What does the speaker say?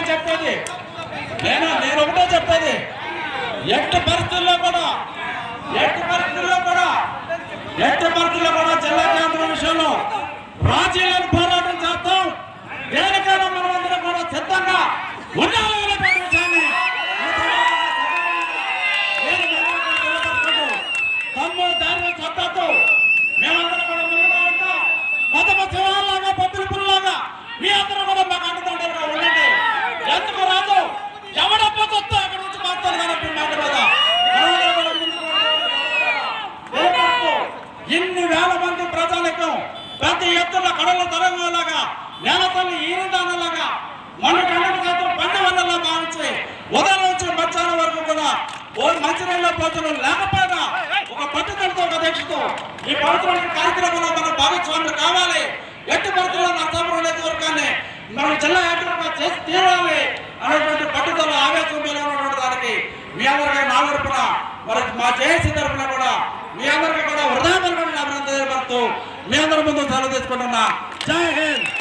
చెప్పేది నేను నేను ఒకటే చెప్పేది ఎట్టి పరిస్థితుల్లో కూడా ఎట్టి పరిస్థితుల్లో కూడా ఎట్టి పరిస్థితుల్లో కూడా జిల్లా కేంద్రం విషయంలో రాజీలను పోరాటం చేస్తాం దేనికైనా మనమందరం కూడా సిద్ధంగా ఉండాలి అనేటువంటి విషయాన్ని నేను మీ అందరికీ తెలియపరుచుకుంటూ, తమ్ము ధైర్యం సత్తాతో మేమందరం కూడా ముందుగా ఉంటాం పదమ శివాలాగా పప్పుల పుల్లలాగా మీ అందరూ కూడా మాకు అండదండలుగా ఉండండి ఎందుకు రాదు ఎవడప్ప వస్తే అక్కడ నుంచి మాట్లాడు కాబట్టి మాట మీద మనందరం కూడా ముందుకు తెలియపరుస్తూ, ఇన్ని వేల మంది ప్రజలకు ప్రతి ఎత్తున కడల తరంగంలాగా నేల తల్లి ఈరదానలాగా మన కళ్ళ శాతం పండు వల్ల భావించి ఉదయం నుంచి మధ్యాహ్నం వరకు కూడా ఓ మంచినీళ్ళ పోతులు లేకపోయినా ఒక పట్టుదలతో ఒక దీక్షతో ఈ పవిత్రమైన కార్యక్రమంలో మన భాగస్వాములు కావాలి ఎట్టి పరిస్థితుల్లో నరసాపురం నియోజకవర్గాన్ని మనం జిల్లా ఏర్పాటుగా చేసి తీరాలి అనేటువంటి పట్టుదల ఆవేశం మీద ఉన్నటువంటి దానికి మీ అందరికీ నా తరపున మరి మా జేఏసీ తరపున కూడా మీ అందరికీ కూడా హృదయపరమైన అభినందన తెలియపరుస్తూ మీ అందరి ముందు సెలవు తీసుకుంటున్నా జై హింద్